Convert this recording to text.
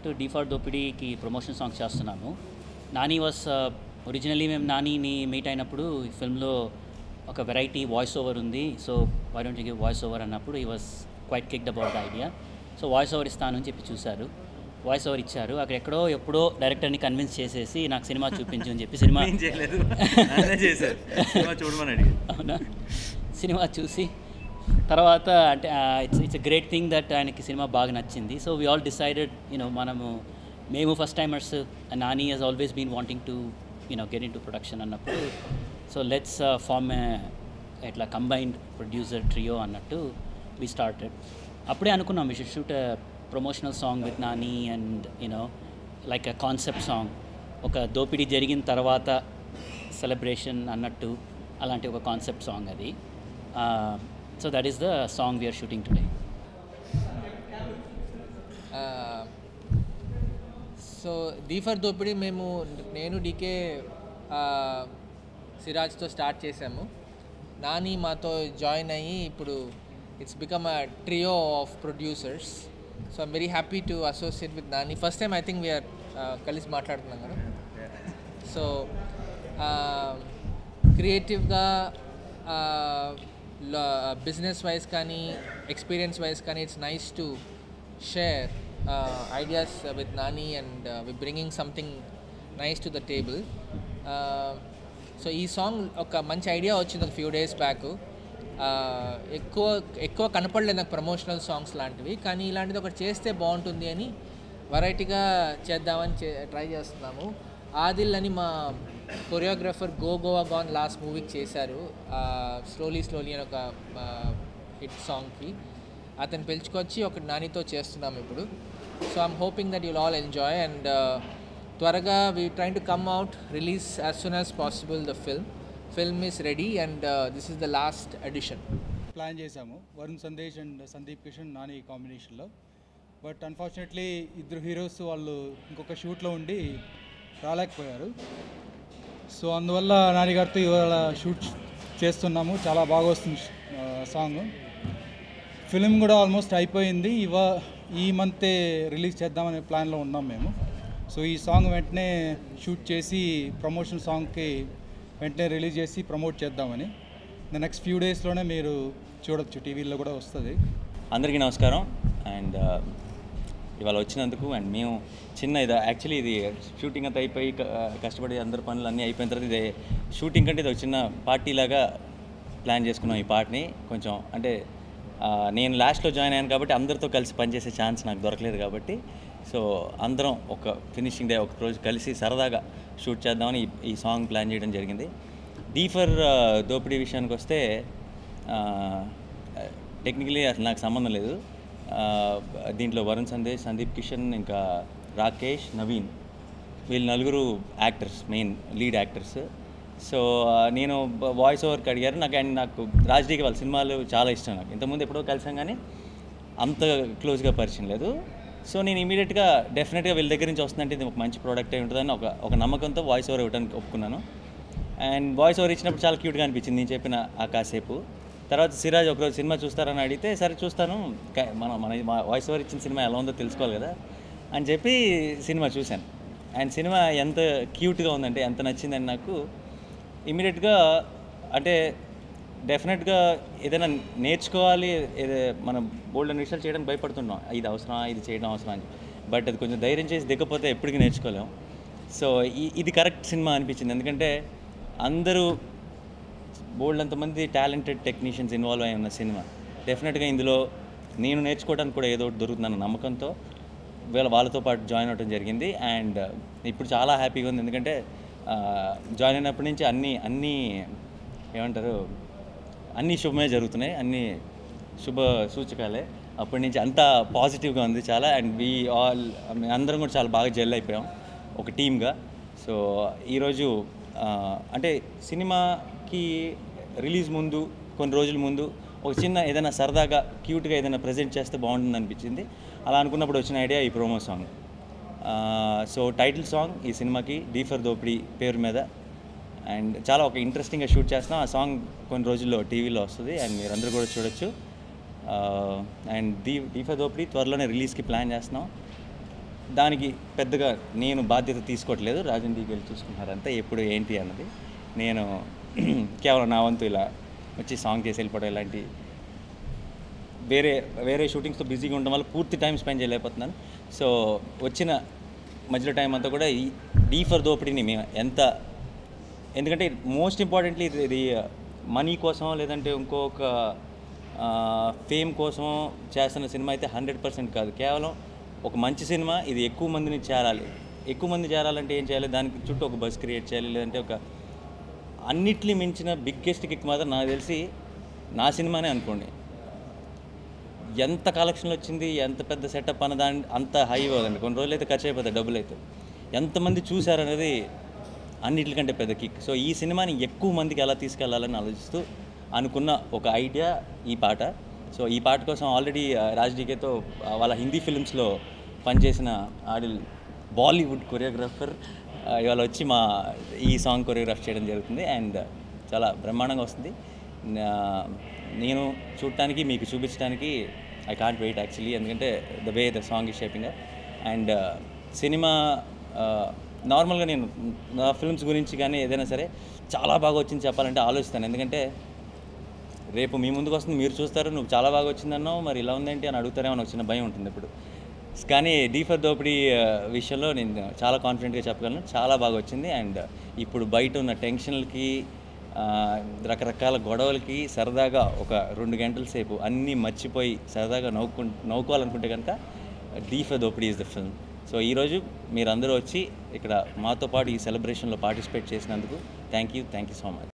D for దోపిడీకి promotion song చేస్తున్నాను Nani was originally మేము నానిని మీట్ అయినప్పుడు ఈ ఫిల్మ్లో ఒక వెరైటీ వాయిస్ ఓవర్ ఉంది so why don't give voice over అన్నప్పుడు he was quite kicked about the idea so voice over ఇస్తాను అని చెప్పి చూశారు వాయిస్ ఓవర్ ఇచ్చారు అక్కడ ఎక్కడో ఎప్పుడో డైరెక్టర్ని కన్విన్స్ చేసేసి నాకు సినిమా చూపించు అని చెప్పి సినిమా ఏం చేయలేదు ఆయనే చేశారు సినిమా చూడమని అడిగి అవునా సినిమా చూసి తర్వాత అంటే it's it's great thing that ఆయనకి సినిమా బాగా నచ్చింది so we all decided you know మనము మేము first timers Nani he's always been wanting to you know get in to production అన్నప్పుడు సో లెట్స్ ఫార్మ్ ఇట్లా కంబైన్డ్ ప్రొడ్యూసర్ ట్రియో అన్నట్టు వి స్టార్టెడ్ అప్పుడే అనుకున్నాం we should shoot promotional song with Nani and you know like a concept song ఒక దోపిడీ జరిగిన తర్వాత celebration అన్నట్టు అలాంటి ఒక కాన్సెప్ట్ సాంగ్ అది so that is the song we're shooting today so D for Dopidi మేము నేను డీకే సిరాజ్తో స్టార్ట్ చేసాము నాని మాతో జాయిన్ అయ్యి ఇప్పుడు it's become a trio of producers so I'm very happy to associate with Nani first time I think we're కలిసి మాట్లాడుతున్నాం కదా సో క్రియేటివ్గా బిజినెస్ వైజ్ కానీ ఎక్స్పీరియన్స్ వైజ్ కానీ it's nice to share ideas with Nani and we bringing something nice to the table so ఈ song ఒక మంచి ఐడియా వచ్చింది ఒక ఫ్యూ డేస్ బ్యాక్ ఎక్కువ ఎక్కువ కనపడలేదు నాకు ప్రమోషనల్ సాంగ్స్ లాంటివి కానీ ఇలాంటిది ఒకటి చేస్తే బాగుంటుంది అని వెరైటీగా చేద్దామని చే ట్రై చేస్తున్నాము ఆదిల్ అని మా choreographer go Goa gone last మూవీకి చేశారు స్లోలీ స్లోలీ అని ఒక హిట్ సాంగ్కి అతను పిలుచుకొచ్చి ఒక నానితో చేస్తున్నాం ఇప్పుడు so I'm hoping that you'll all enjoy and త్వరగా we train to come out release as soon as possible the film film is ready and this is the last edition plan చేశాము Varun Sandesh and Sundeep Kishan Nani కాంబినేషన్లో but unfortunately ఇద్దరు heroes వాళ్ళు ఇంకొక షూట్లో ఉండి రాలేకపోయారు so అందువల్ల నాని గారితో ఇవాళ షూట్ చేస్తున్నాము చాలా బాగా వస్తుంది సాంగ్ ఫిలిం కూడా ఆల్మోస్ట్ అయిపోయింది ఇవ ఈ మంతే రిలీజ్ చేద్దామనే ప్లాన్లో ఉన్నాం మేము సో ఈ సాంగ్ వెంటనే షూట్ చేసి ప్రమోషన్ సాంగ్కి వెంటనే రిలీజ్ చేసి ప్రమోట్ చేద్దామని నెక్స్ట్ ఫ్యూ డేస్లోనే మీరు చూడొచ్చు టీవీలో కూడా వస్తుంది అందరికీ నమస్కారం అండ్ ఇవాళ వచ్చినందుకు అండ్ మేము చిన్న ఇది యాక్చువల్లీ ఇది షూటింగ్ అంతా అయిపోయి క- కష్టపడి అందరి పనులు అన్నీ అయిపోయిన తర్వాత ఇది షూటింగ్ కంటే ఇది ఒక చిన్న పార్టీ లాగా ప్లాన్ చేసుకున్నాం ఈ పార్ట్ని కొంచెం అంటే ఆ, నేను లాస్ట్లో జాయిన్ అయ్యాను కాబట్టి అందరితో కలిసి పనిచేసే ఛాన్స్ నాకు దొరకలేదు కాబట్టి సో అందరం ఒక ఫినిషింగ్ డే ఒక రోజు కలిసి సరదాగా షూట్ చేద్దామని ఈ- ఈ సాంగ్ ప్లాన్ చేయడం జరిగింది డీ ఫర్ దోపిడీ విషయానికి వస్తే టెక్నికలీ అసలు నాకు సంబంధం లేదు ఆ, దీంట్లో వరుణ్ సందేశ్ సందీప్ కిషన్ ఇంకా రాకేష్ నవీన్ వీళ్ళు నలుగురు actors main lead actors so ఆ, నేను వాయిస్ ఓవర్కి అడిగారు నాకు అండ్ నాకు రాజ్డీకి వాళ్ళ సినిమాలు చాలా ఇష్టం నాకు ఇంతకుముందు ఎప్పుడో కలిసాం కానీ అంత క్లోజ్గా పరిచయం లేదు సో నేను ఇమీడియట్గా డెఫినెట్గా వీళ్ళ దగ్గర నుంచి వస్తుందంటే ఇది ఒక మంచి ప్రోడక్ట్ అయి ఉంటుందని ఒక ఒక నమ్మకంతో వాయిస్ ఓవర్ ఇవ్వడానికి ఒప్పుకున్నాను అండ్ వాయిస్ ఓవర్ ఇచ్చినప్పుడు చాలా క్యూట్గా అనిపించింది నేను చెప్పిన ఆ కాసేపు తర్వాత సిరాజ్ ఒకరోజు సినిమా చూస్తారని అడిగితే సరే చూస్తాను క- మన మన వాయిస్ ఓవర్ ఇచ్చిన సినిమా ఎలా ఉందో తెలుసుకోవాలి కదా అని చెప్పి సినిమా చూశాను అండ్ సినిమా ఎంత క్యూట్గా ఉందంటే ఎంత నచ్చిందని నాకు ఇమీడియట్గా అంటే డెఫినెట్గా ఏదైనా నేర్చుకోవాలి ఏదో మనం బోల్డ్ అనే విషయాలు చేయడానికి భయపడుతున్నాం ఇది అవసరమా ఇది చేయడం అవసరం అని బట్ అది కొంచెం ధైర్యం చేసి దిగకపోతే ఎప్పటికీ నేర్చుకోలేం సో ఈ- ఇది కరెక్ట్ సినిమా అనిపించింది ఎందుకంటే అందరూ బోల్డ్ అంతమంది టాలెంటెడ్ టెక్నీషియన్స్ ఇన్వాల్వ్ అయి ఉన్న సినిమా డెఫినెట్గా ఇందులో నేను నేర్చుకోవడానికి కూడా ఏదో ఒకటి దొరుకుతుందన్న నమ్మకంతో వీళ్ళ వాళ్ళతో పాటు జాయిన్ అవ్వడం జరిగింది అండ్ ఇప్పుడు చాలా హ్యాపీగా ఉంది ఎందుకంటే జాయిన్ అయినప్పటి నుంచి అన్నీ అన్నీ ఏమంటారు అన్నీ శుభమే జరుగుతున్నాయి అన్నీ శుభ సూచకాలే అప్పటి నుంచి అంతా పాజిటివ్గా ఉంది చాలా అండ్ వీ ఆల్ అందరం కూడా చాలా బాగా జెల్ అయిపోయాం ఒక టీమ్గా సో ఈరోజు ఆ, అంటే సినిమాకి రిలీజ్ ముందు కొన్ని రోజుల ముందు ఒక చిన్న ఏదైనా సరదాగా క్యూట్గా ఏదైనా ప్రజెంట్ చేస్తే బాగుంటుంది అనిపించింది అలా అనుకున్నప్పుడు వచ్చిన ఐడియా ఈ promo song so title song ఈ సినిమాకి డీఫర్ దోపిడీ పేరు మీద అండ్ చాలా ఒక ఇంట్రెస్టింగ్గా షూట్ చేస్తున్నాం ఆ సాంగ్ కొన్ని రోజుల్లో టీవీలో వస్తుంది అండ్ మీరందరూ కూడా చూడొచ్చు అండ్ దీ డీఫర్ దోపిడీ త్వరలోనే రిలీజ్కి ప్లాన్ చేస్తున్నాం దానికి పెద్దగా నేను బాధ్యత తీసుకోవట్లేదు రాజన్ డీకి వెళ్ళి చూసుకుంటున్నారంతా ఎప్పుడు ఏంటి అన్నది నేను కేవలం నా వంతు ఇలా వచ్చి సాంగ్ చేసి వెళ్ళిపోవడం ఇలాంటి వేరే వేరే షూటింగ్స్తో బిజీగా ఉండడం వల్ల పూర్తి టైం స్పెండ్ చేయలేకపోతున్నాను సో వచ్చిన మధ్యలో టైం అంతా కూడా ఈ డీ ఫర్ దోపిడీని మేము ఎంత ఎందుకంటే మోస్ట్ ఇంపార్టెంట్లీ ఇది ఇది మనీ కోసం లేదంటే ఇంకొక ఫేమ్ కోసం చేస్తున్న సినిమా అయితే హండ్రెడ్ పర్సెంట్ కాదు కేవలం ఒక మంచి సినిమా ఇది ఎక్కువ మందిని చేరాలి ఎక్కువ మంది చేరాలంటే ఏం చేయాలి దానికి చుట్టూ ఒక బస్ క్రియేట్ చేయాలి లేదంటే ఒక అన్నిట్లో మించిన బిగ్గెస్ట్ కిక్ మాత్రం నాకు తెలిసి నా సినిమానే అనుకోండి ఎంత కలెక్షన్ వచ్చింది ఎంత పెద్ద సెటప్ అన్న దాని అంత హై అవ్వదండి కొన్ని రోజులు అయితే ఖర్చు అయిపోతాయి డబ్బులు అయితే ఎంతమంది చూశారనేది అన్నిటికంటే పెద్ద కిక్ సో ఈ సినిమాని ఎక్కువ మందికి ఎలా తీసుకెళ్లాలని ఆలోచిస్తూ అనుకున్న ఒక ఐడియా ఈ పాట సో ఈ పాట కోసం ఆల్రెడీ రాజ్ డీకేతో వాళ్ళ హిందీ ఫిల్మ్స్లో పనిచేసిన ఆడిల్ బాలీవుడ్ కొరియోగ్రాఫర్ ఇవాళ వచ్చి మా ఈ సాంగ్ కొరియోగ్రాఫ్ చేయడం జరుగుతుంది అండ్ చాలా బ్రహ్మాండంగా వస్తుంది నా- నేను చూడటానికి మీకు చూపించడానికి ఐ కాంట్ వెయిట్ యాక్చువల్లీ ఎందుకంటే ద వే ద సాంగ్ ఈ షేపింగ్ అండ్ సినిమా నార్మల్గా నేను నా ఫిల్మ్స్ గురించి కానీ ఏదైనా సరే చాలా బాగా వచ్చింది చెప్పాలంటే ఆలోచిస్తాను ఎందుకంటే రేపు మీ ముందుకు వస్తుంది మీరు చూస్తారు నువ్వు చాలా బాగా వచ్చిందన్నావు మరి ఇలా ఉందేంటి అని అడుగుతారేమో నాకు చిన్న భయం ఉంటుంది ఇప్పుడు కానీ డీ ఫర్ దోపిడీ ఆ, విషయంలో నేను చాలా కాన్ఫిడెంట్గా చెప్పగలను చాలా బాగా వచ్చింది అండ్ ఇప్పుడు బయట ఉన్న టెన్షన్లకి ఆ, రకరకాల గొడవలకి సరదాగా ఒక రెండు గంటల సేపు అన్నీ మర్చిపోయి సరదాగా నవ్వుకు నవ్వుకోవాలనుకుంటే కనుక D for Dopidi is the film so ఈరోజు మీరందరూ వచ్చి ఇక్కడ మాతో పాటు ఈ సెలబ్రేషన్లో పార్టిసిపేట్ చేసినందుకు thank you thank you so much